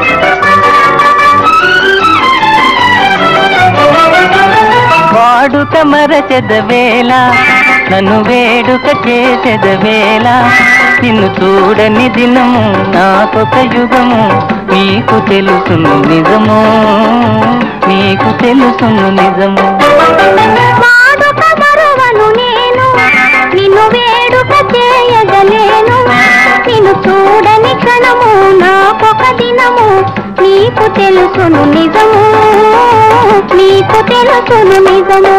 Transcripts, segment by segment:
వాడుక మరచెదవేళ నన్ను వేడుక చేసెదవేళ నిన్ను చూడని దినము నాకొక యుగము నీకు తెలుసును నిజము నీకు తెలుసును నిజము వాడుక మరువను నేను నిన్ను వేడుక చేయగలేను నిన్ను చూడని క్షణము నాకొక దినము నీకు తెలుసును నిజము నీకు తెలుసును నిజము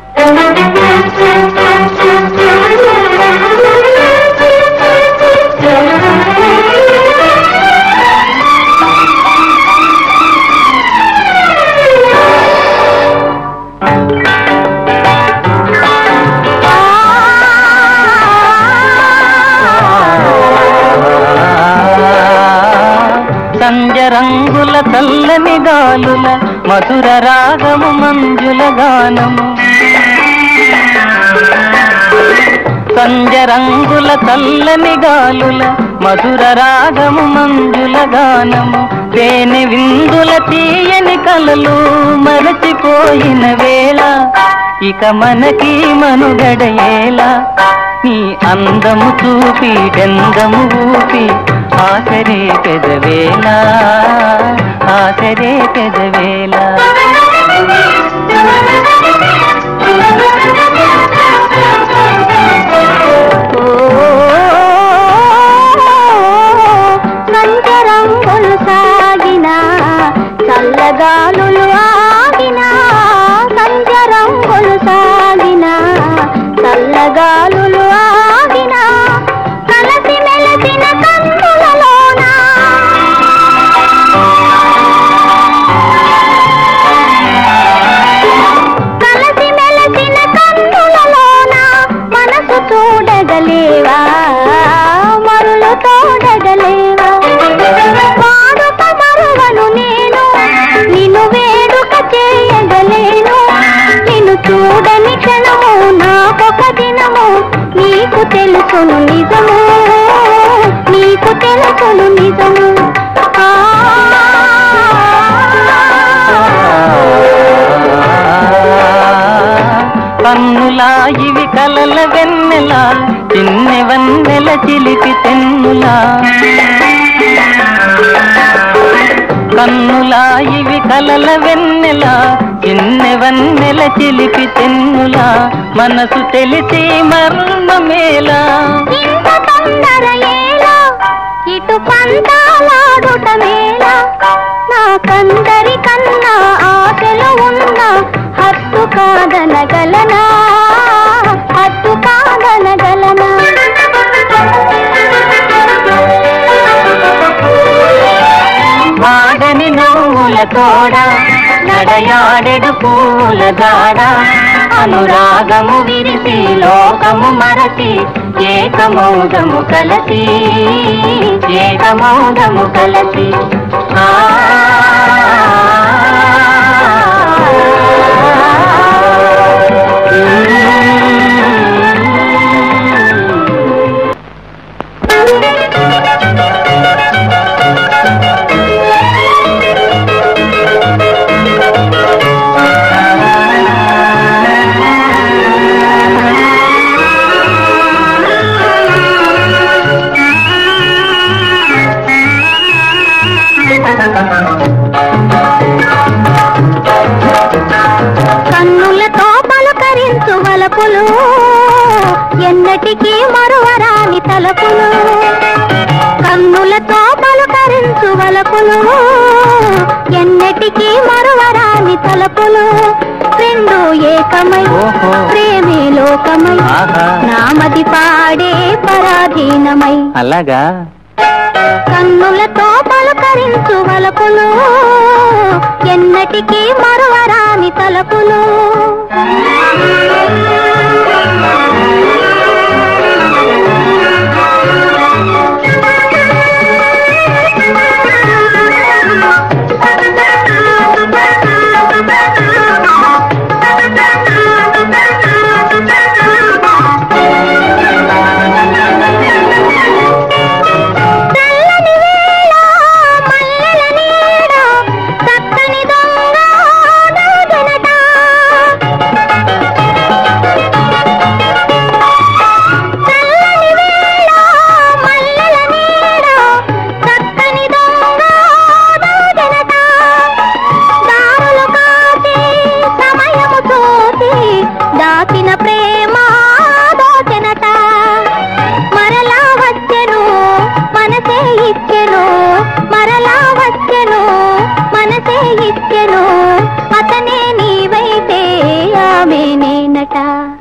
సంజ రంగుల తెల్లని గాలుల మధుర రాగము మంజుల గానము సంజ రంగుల తెల్లని గాలుల మధుర రాగము మంజుల గానము తేనె విందుల తీయని కలలు మరచిపోయిన వేళ ఇక మనకి మనుగడయేలా నీ అందము చూపి డెందము ఊపి ఆసరే పెదవేళ ఆసరే పెదవేళ రంగులు సాగిన చల్లగాలులు ఆగిన సంజ రంగులు సాగిన చల్లగాలులు ఆగిన కలసి మెలసిన కన్నులలోన కలసి మెలసిన కన్నులలోన మనసు చూడగలేవా మరులు తోడగలేవా వాడుక మరువను నేను నిన్ను వేడుక చేయగలేను నిన్ను చూడని క్షణము నాకొక దినము నీకు తెలుసును నిజము నీకు తెలుసును నిజము ఆ కన్నులా ఇవి కలల వెన్నెల చిన్నె వన్నెల చిలిపి తెన్నులా కన్నులా ఇవి కలల వెన్నెల చిన్నె వన్నెల చిలిపి తెన్నులా మనసు తెలిసి మర్మమేలా ఇంత తొందర ఏలా ఇటు పంతాలాడుట మేలా నాకందరి కన్నా ఆశలు ఉన్న హత్తు కాదనగలనా హత్తు కాదనగలనా వాడని నవ్వుల తోడ నడయాడెడు పూల దాడ అనురాగము విరిసి లోకము మరచి ఏకమౌదము కలసి ఏకమౌదము కలసి ఆ కన్నులతో పలకరించు వలపులు ఎన్నటికీ మరువరాని తలపులు కన్నులతో పలకరించు వలపులు ఎన్నటికీ మరువరాని తలపులు రెండు ఏకమై ఓహో. ప్రేమే లోకమై ఆహా. నామది పాడే పరాధీనమై అలాగా కన్నులతో పలకరించు వలపులు ఎన్నటికీ మరువరాని తలపులు చల్లని వేళ మల్లెల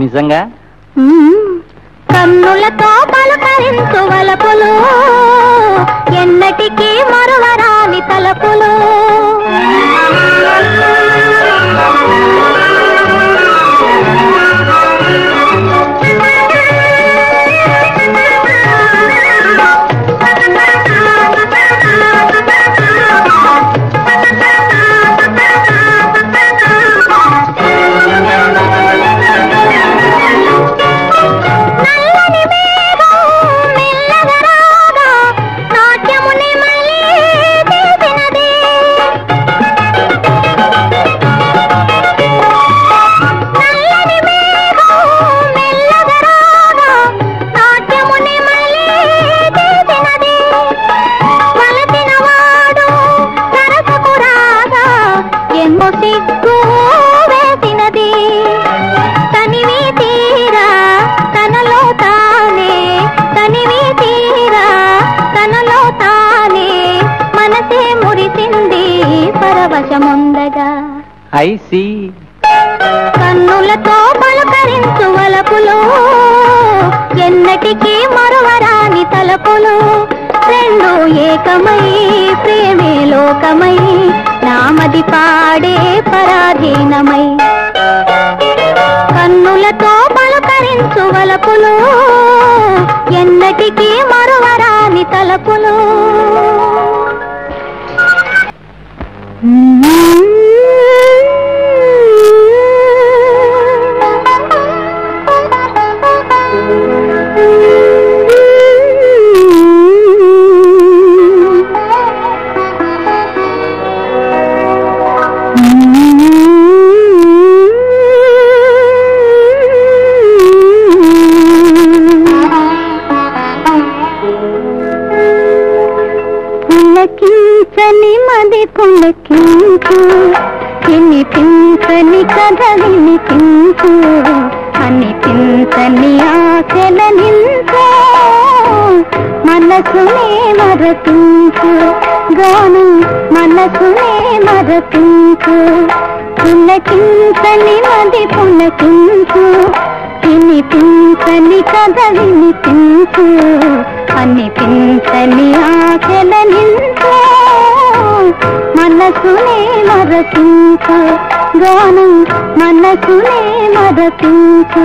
నిజంగా మ్మ్. కన్నులతో పలకరించు వలపులు ఎన్నటికీ మరువరాని తలపులు నల్లని మేఘం మెల్లగా రాగా నాట్యముని మళ్ళీ తెలిసినది నల్లని మేఘం మెల్లగా రాగా నాట్యముని మళ్ళీ తెలిసినది వలసిన వాడు సరసకు రాగా ఎన్నో సిగ్గు వేసినది తనివి తీరా తనలో తానే తనివి తీరా తనలో తానే మనసే మురిసింది పరవశముందగా ఐ సి కన్నులతో పలకరించు వలపులు ఎన్నటికీ మరువరాని తలపులు రెండు ఏకమై ప్రేమే లోకమై నామది పాడే పరాధీనమై కన్నులతో పలకరించు వలపులు ఎన్నటికీ మరువరాని తలపులు పులకించని మది పులకించు వినిపించని కథ వినిపించు అనిపించని ఆశల నించు మనసునే మరపించు గానం మనసునే మరపించు పులకించని మది పులకించు వినిపించని కథ వినిపించు అనిపించని ఆశల నించు మనసునే మరపించు గానం మనసునే మరపించు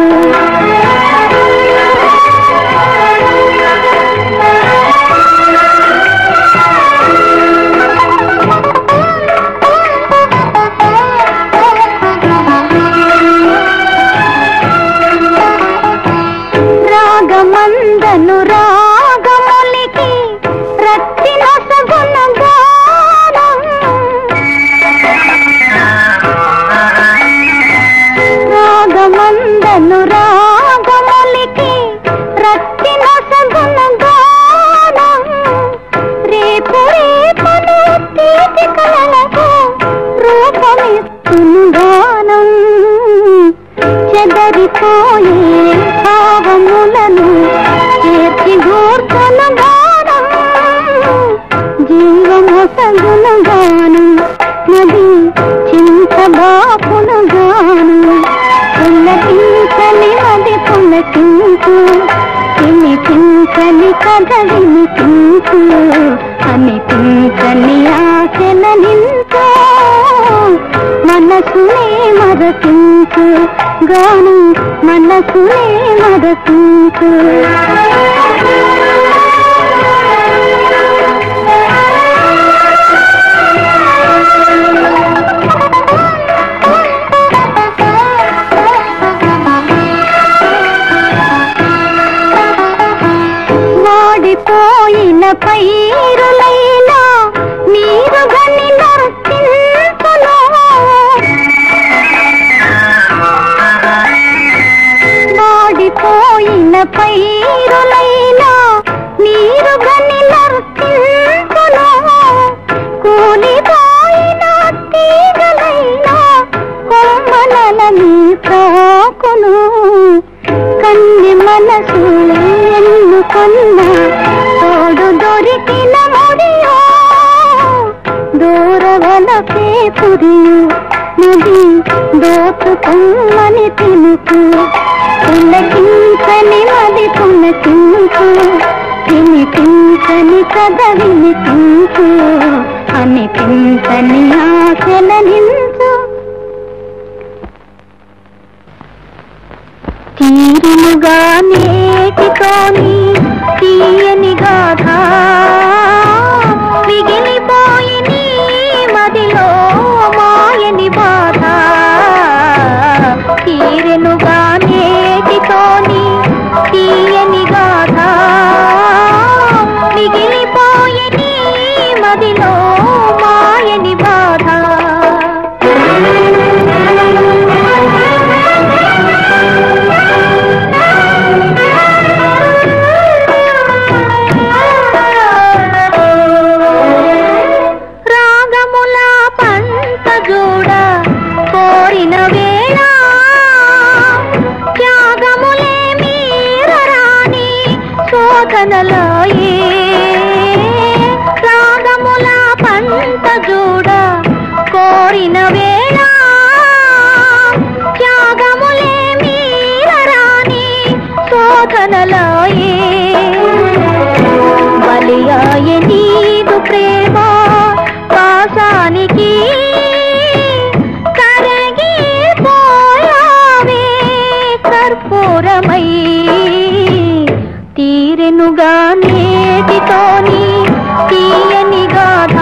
రాగమందను రాగములికి రచ్చిన సగుణ గానం రాగమందను రాగములికి రచ్చిన సగుణ గానం రేపు రేపను తీపి కలలకు రూపమిస్తును గానం చెదరిపోయే భావములను చేర్చి గూర్చన గానం జీవమొసగున గానం నది చింతబాపున గానం పుల్లకించని మది పుల్లకించు వినిపించని కథ వినిపించు అనిపించని ఆశల నించు మనసునే మరపించు గానం మనసునే మరపించు వాడిపోయిన పైరులైనా నీరు గని నర్తించును వాడిపోయిన పైరులైనా నీరు గని నర్తించును కూలిపోయిన తీగలైనా కొమ్మలని తాకును కన్ని మనసు ఎన్నుకొన్న తోడు దొరికిన ముడియో దూరవలపే పురియు నది దోచుకొమ్మని తినుకు పులకించని మది పులకించు వినిపించని కథ వినిపించు అనిపించని ఆశలనించు తీరునుగా నేటితోని తీయని గాథ మిగిలిపోయి నీ మదిలో మాయని బాధ తీరెనుగా నేటితోని తీయని గాథ మిగిలిపోయి నీ మదిలో మాయని బాధ రాగముల పంట జోడ కోరిన వేళ త్యాగములే మీరరాని శోధనలాయే రాగముల పంట జోడ కోరిన వేళ త్యాగములే మీరరాని శోధనలాయే బలియాయ నీదు ప్రేమ పాసానికి కరగి పోయావే కర్పూరమై తీరెనుగా నేటితోని తీయని గాథ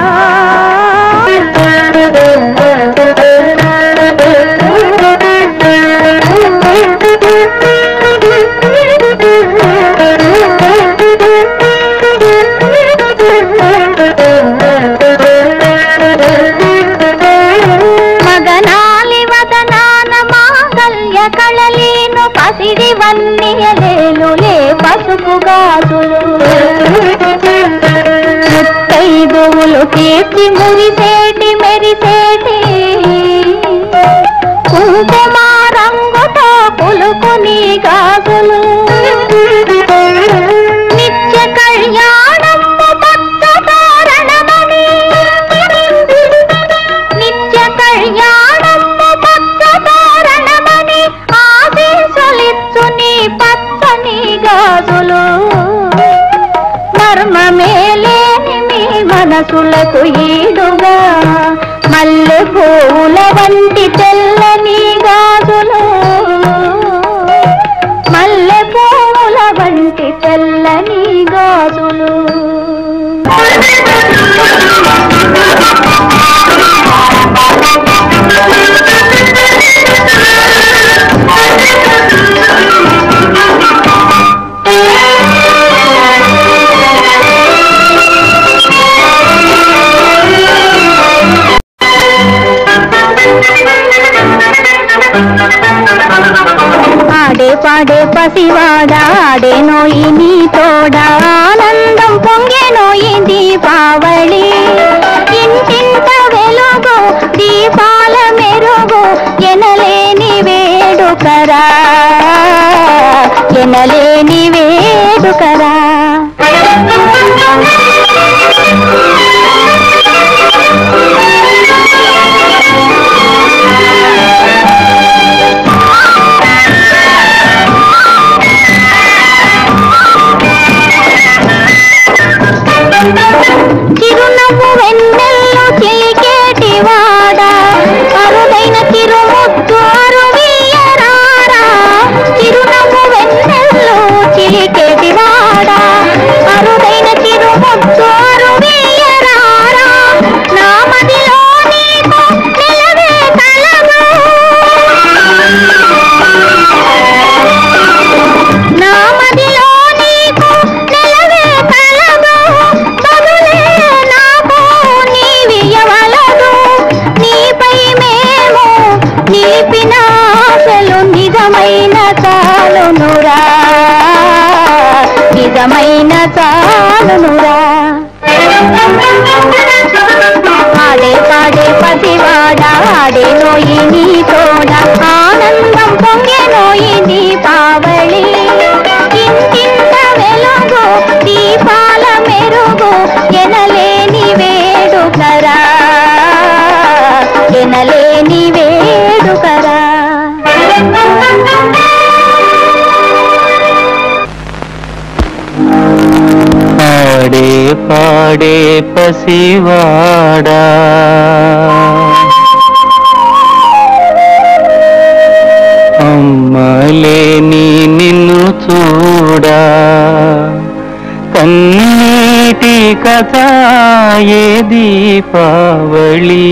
మగనాలి వదనాన మాంగల్య కళలేను పసిడి వన్నియలేలు లే పసుపు గాజులు ముత్తైదువులు తీర్చి మురిసేటి మెరిసేటి కుంకుమ రంగుతో పులుకుని గాజులు నిత్య కళ్యాణము భక్త తోరణమని నిత్య కళ్యాణము భక్త తోరణమని ఆశీస్సులిచ్చు నీ పచ్చని గాజులు మర్మమేలేని మీ మనసులకు ఈడుగా మల్లె పూల వంటి తెల్లని గాజులు మల్లె పూల వంటి తెల్లని గాజులు ఆడే పాడే పసివాడా ఆడే నోయి నీ తోడా ఆనందం పొంగే నోయి దీపావళి ఇంటింట వెలుగు దీపాల మెరుగు ఎనలేని వేడుకరా ఎనలేని వేడుకరా చిరునవ్వు వెన్నెల్లో చిలికేటి వాడా అరుదైన చిరుముద్దు అరువీయరారా చిరునవ్వు వెన్నెల్లో చిలికేటి వాడా అరుదైన చిరుముద్దు అరువీయరారా నా మదిలో నీకు నిలవే కలవు నా మదిలో నీకు నిలవే కలదు బదులే నాకు నీవియవలదు నీపై మేము నీపిన ఆశలు నిజమైన చాలునురా నిజమైన చాలునురా ఆడే పాడే పసివాడా ఆడే నోయి నీ తోడ ఆనందం పొంగే నోయి దీపావళి ఇంటింట వెలుగు దీపాల మెరుగు ఎనలేని వేడుకరా ఎనలేని వేడుకరా పాడే పసివాడా అమ్మలేని నిన్ను చూడా కన్నీటి కథ ఏ దీపావళి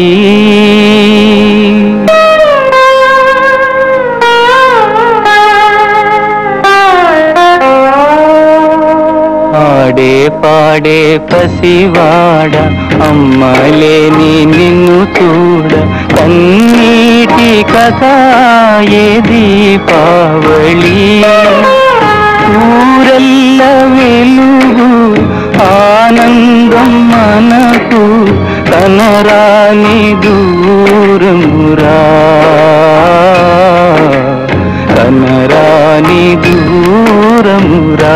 ఆడే పాడే పసివాడ అమ్మలేని నిన్ను చూడ కన్నీటి కథ ఏ దీపావళి ఊరల్ల వెలుగు ఆనందం మనకు కనరాని దూరమురా కనరాని దూరమురా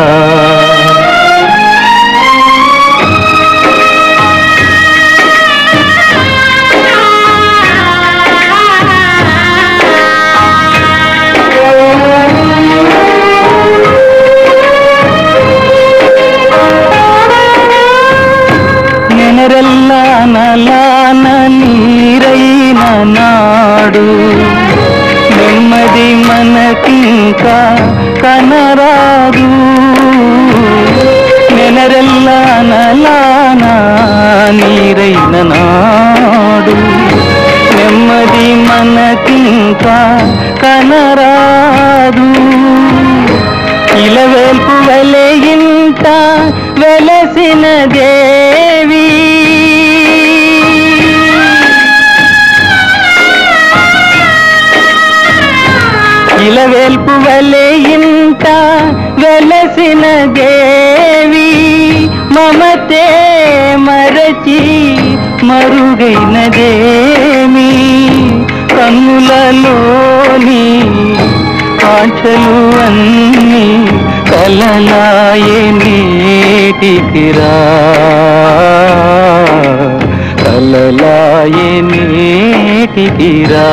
నెనరెల్ల నలాన నీరైన నాడు నెమ్మది మనకింకా కనరాదు నెనరెల్ల నలాన నీరైన నాడు నెమ్మది మనకింకా కనరాదు ఇలవేల్పు వలె ఇంట వెలసిన దేవి ఇలవేల్పు వలె ఇంట వెలసిన దేవి మమతే మరచి మరుగైనదేమి కన్నులలోని ఆశలు అన్నీ కలలాయే నేటికిరా కలలాయే నేటికిరా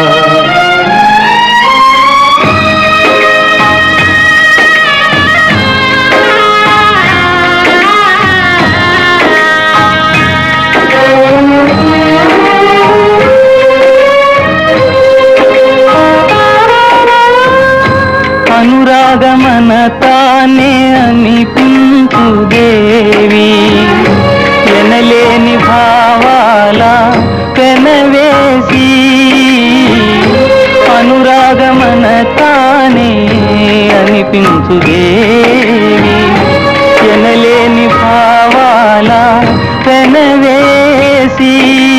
అనురాగమన తానే అనిపించు దేవి ఎనలేని భావాల పెనవేసి అనురాగమన తానే అనిపించు దేవి ఎనలేని భావాల పెనవేసి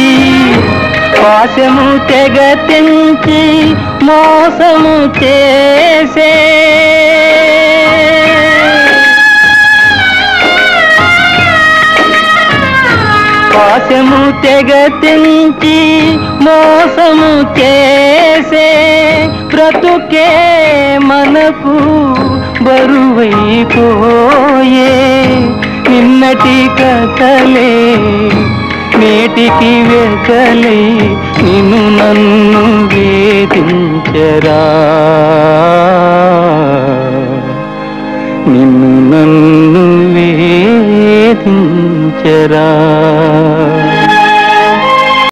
పాశము తెగ తెంచి మోసము చేసే పాశము తెగ తెంచి మోసము చేసే బ్రతుకే మనకు బరువైపోయే నిన్నటి కథలే నేటికి వెకలై నిన్ను నన్ను వేధించరా నిన్ను నన్ను వేధించరా